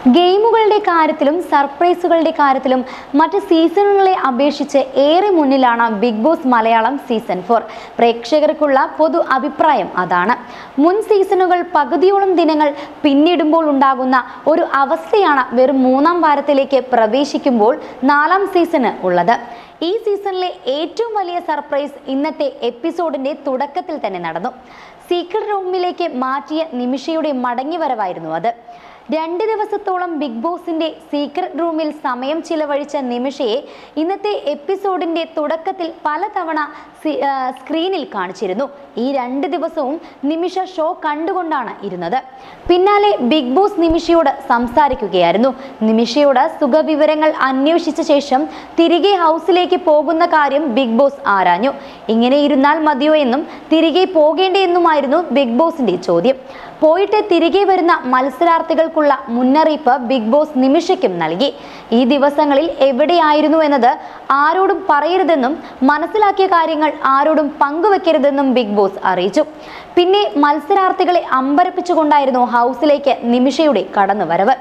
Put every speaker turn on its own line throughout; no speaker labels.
ഗെയിമുകളുടെ കാര്യത്തിലും സർപ്രൈസുകളുടെ കാര്യത്തിലും മറ്റ് സീസണുകളെ അപേക്ഷിച്ച് ഏറെ മുന്നിലാണ് Bigg Boss Malayalam season four പ്രേക്ഷകർക്കുള്ള പൊതു അഭിപ്രായം അതാണ് മുൻ സീസണുകൾ പകുതിയോളം ദിനങ്ങൾ പിന്നിടുമ്പോൾ ഉണ്ടാകുന്ന ഒരു അവസ്ഥയാണ് വെറും മൂന്നാം വാരത്തിലേക്ക് പ്രവേശിക്കുമ്പോൾ നാലാം സീസണ് ഉള്ളത് ഈ സീസണിലെ ഏറ്റവും വലിയ സർപ്രൈസ് ഇന്നത്തെ എപ്പിസോഡിന്റെ തുടക്കത്തിൽ തന്നെ നടന്നു സീക്രട്ട് റൂമിലേക്ക് മാറ്റിയ നിമിഷയുടെ മടങ്ങിവരവായിരുന്നു അത് രണ്ട് ദിവസത്തോളം ബിഗ് ബോസിന്റെ സീക്രട്ട് റൂമിൽ സമയം ചിലവഴിച്ച നിമിഷയെ ഇന്നത്തെ എപ്പിസോഡിന്റെ തുടക്കത്തിൽ പലതവണ സി- ആ, സ്ക്രീനിൽ കാണിച്ചിരുന്നു ഈ രണ്ട് ദിവസവും നിമിഷ ഷോ കണ്ടുകൊണ്ടാണ് ഇരുന്നത് പിന്നാലെ ബിഗ് ബോസ് നിമിഷയോട് സംസാരിക്കുകയായിരുന്നു നിമിഷയോട് സുഖവിവരങ്ങൾ അന്വേഷിച്ച ശേഷം തിരികെ ഹൗസിലേക്ക് പോകുന്ന കാര്യം ബിഗ് ബോസ് ആരാഞ്ഞു ഇങ്ങനെ ഇരുന്നാൽ മതിയോ എന്നും തിരികെ പോകേണ്ടേ എന്നുമായിരുന്നു ബിഗ് ബോസിന്റെ ചോദ്യം പോയിട്ട് തിരികെ വരുന്ന മത്സരാർത്ഥികൾക്കുള്ള മുന്നറിയിപ്പ് ബിഗ് ബോസ് നിമിഷയ്ക്കും നൽകി ഈ ദിവസങ്ങളിൽ എവിടെയായിരുന്നു എന്നത് ആരോടും പറയരുതെന്നും മനസ്സിലാക്കിയ കാര്യങ്ങൾ ആരോടും പങ്കുവെക്കരുതെന്നും ബിഗ് ബോസ് അറിയിച്ചു പിന്നെ മത്സരാർത്ഥികളെ അമ്പരപ്പിച്ചുകൊണ്ടായിരുന്നു ഹൗസിലേക്ക് നിമിഷയുടെ കടന്നുവരവ്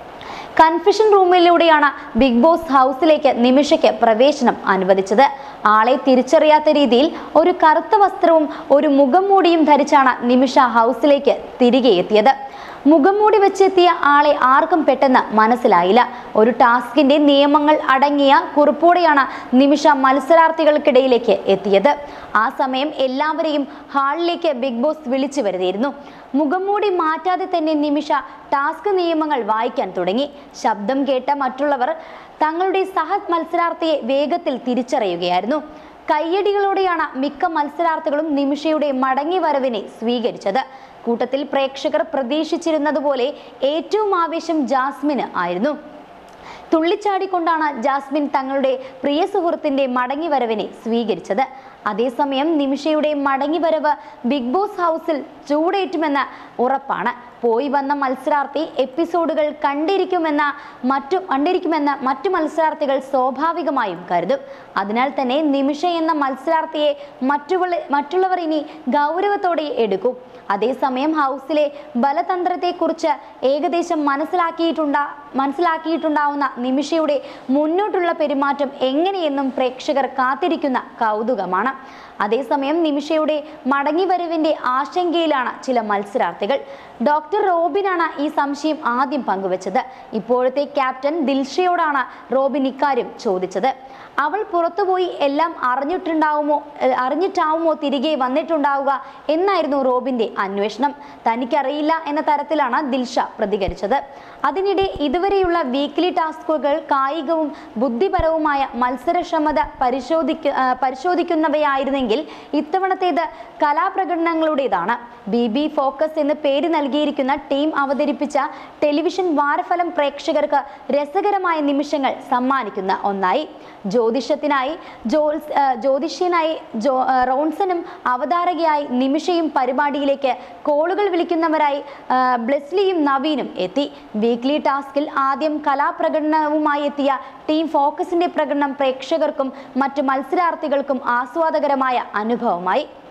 കൺഫ്യൂഷൻ റൂമിലൂടെയാണ് ബിഗ് ബോസ് ഹൗസിലേക്ക് നിമിഷയ്ക്ക് പ്രവേശനം അനുവദിച്ചത് ആളെ തിരിച്ചറിയാത്ത രീതിയിൽ ഒരു കറുത്ത വസ്ത്രവും ഒരു മുഖം മൂടിയും ധരിച്ചാണ് നിമിഷ ഹൗസിലേക്ക് തിരികെ എത്തിയത് മുഖം മൂടി വെച്ചെത്തിയ ആളെ ആർക്കും പെട്ടെന്ന് മനസ്സിലായില്ല ഒരു ടാസ്കിന്റെ നിയമങ്ങൾ അടങ്ങിയ കുറിപ്പോടെയാണ് നിമിഷ മത്സരാർത്ഥികൾക്കിടയിലേക്ക് എത്തിയത് ആ സമയം എല്ലാവരെയും ഹാളിലേക്ക് ബിഗ് ബോസ് വിളിച്ചു വരുത്തിയിരുന്നു മുഖംമൂടി മാറ്റാതെ തന്നെ നിമിഷ ടാസ്ക് നിയമങ്ങൾ വായിക്കാൻ തുടങ്ങി ശബ്ദം കേട്ട മറ്റുള്ളവർ തങ്ങളുടെ സഹ മത്സരാർത്ഥിയെ വേഗത്തിൽ തിരിച്ചറിയുകയായിരുന്നു കയ്യടികളോടെയാണ് മിക്ക മത്സരാർത്ഥികളും നിമിഷയുടെ മടങ്ങി വരവിനെ സ്വീകരിച്ചത് കൂട്ടത്തിൽ പ്രേക്ഷകർ പ്രതീക്ഷിച്ചിരുന്നതുപോലെ ഏറ്റവും ആവേശം ജാസ്മിന് ആയിരുന്നു തുള്ളിച്ചാടിക്കൊണ്ടാണ് ജാസ്മിൻ തങ്ങളുടെ പ്രിയ സുഹൃത്തിന്റെ മടങ്ങിവരവിനെ സ്വീകരിച്ചത് അതേസമയം നിമിഷയുടെ മടങ്ങിവരവ് ബിഗ് ബോസ് ഹൗസിൽ ചൂടേറ്റുമെന്ന് ഉറപ്പാണ് പോയി വന്ന മത്സരാർത്ഥി എപ്പിസോഡുകൾ കണ്ടിരിക്കുമെന്ന മറ്റു കണ്ടിരിക്കുമെന്ന് മറ്റു മത്സരാർത്ഥികൾ സ്വാഭാവികമായും കരുതും അതിനാൽ തന്നെ നിമിഷ എന്ന മത്സരാർത്ഥിയെ മറ്റുള്ള മറ്റുള്ളവർ ഇനി ഗൗരവത്തോടെ എടുക്കും അതേസമയം ഹൗസിലെ ബലതന്ത്രത്തെക്കുറിച്ച് ഏകദേശം മനസ്സിലാക്കിയിട്ടുണ്ടാ മനസ്സിലാക്കിയിട്ടുണ്ടാവുന്ന നിമിഷയുടെ മുന്നോട്ടുള്ള പെരുമാറ്റം എങ്ങനെയെന്നും പ്രേക്ഷകർ കാത്തിരിക്കുന്ന കൗതുകമാണ് അതേസമയം നിമിഷയുടെ മടങ്ങിവരവിന്റെ ആശങ്കയിലാണ് ചില മത്സരാർത്ഥികൾ ഡോക്ടർ റോബിനാണ് ഈ സംശയം ആദ്യം പങ്കുവച്ചത് ഇപ്പോഴത്തെ ക്യാപ്റ്റൻ ദിൽഷയോടാണ് റോബിൻ ഇക്കാര്യം ചോദിച്ചത് അവൾ പുറത്തുപോയി എല്ലാം അറിഞ്ഞിട്ടുണ്ടാവുമോ ഏഹ് അറിഞ്ഞിട്ടാവുമോ തിരികെ വന്നിട്ടുണ്ടാവുക എന്നായിരുന്നു റോബിന്റെ അന്വേഷണം തനിക്കറിയില്ല എന്ന തരത്തിലാണ് ദിൽഷ പ്രതികരിച്ചത് അതിനിടെ ഇതുവരെയുള്ള വീക്ക്ലി ടാസ്കുകൾ കായികവും ബുദ്ധിപരവുമായ മത്സരക്ഷമത പരിശോധിക്ക ആ, പരിശോധിക്കുന്നവയായിരുന്നെങ്കിൽ ഇത്തവണത്തേത് കലാപ്രകടനങ്ങളുടേതാണ് ബി ബി ഫോക്കസ് എന്ന് പേര് നൽകിയിരിക്കുന്ന ടീം അവതരിപ്പിച്ച ടെലിവിഷൻ വാരഫലം പ്രേക്ഷകർക്ക് രസകരമായ നിമിഷങ്ങൾ സമ്മാനിക്കുന്ന ഒന്നായി ജ്യോതിഷത്തിനായി ജോൽസ് ആ, ജ്യോതിഷ്യനായി ജോ ആ, റോൺസനും അവതാരകയായി നിമിഷയും പരിപാടിയിലേക്ക് കോളുകൾ വിളിക്കുന്നവരായി ആ, ബ്ലെസ്ലിയും നവീനും എത്തി വീക്ക്ലി ടാസ്കിൽ ആദ്യം കലാപ്രകടനവുമായി എത്തിയ ടീം ഫോക്കസിന്റെ പ്രകടനം പ്രേക്ഷകർക്കും മറ്റു മത്സരാർത്ഥികൾക്കും ആസ്വാദകരമായ അനുഭവമായി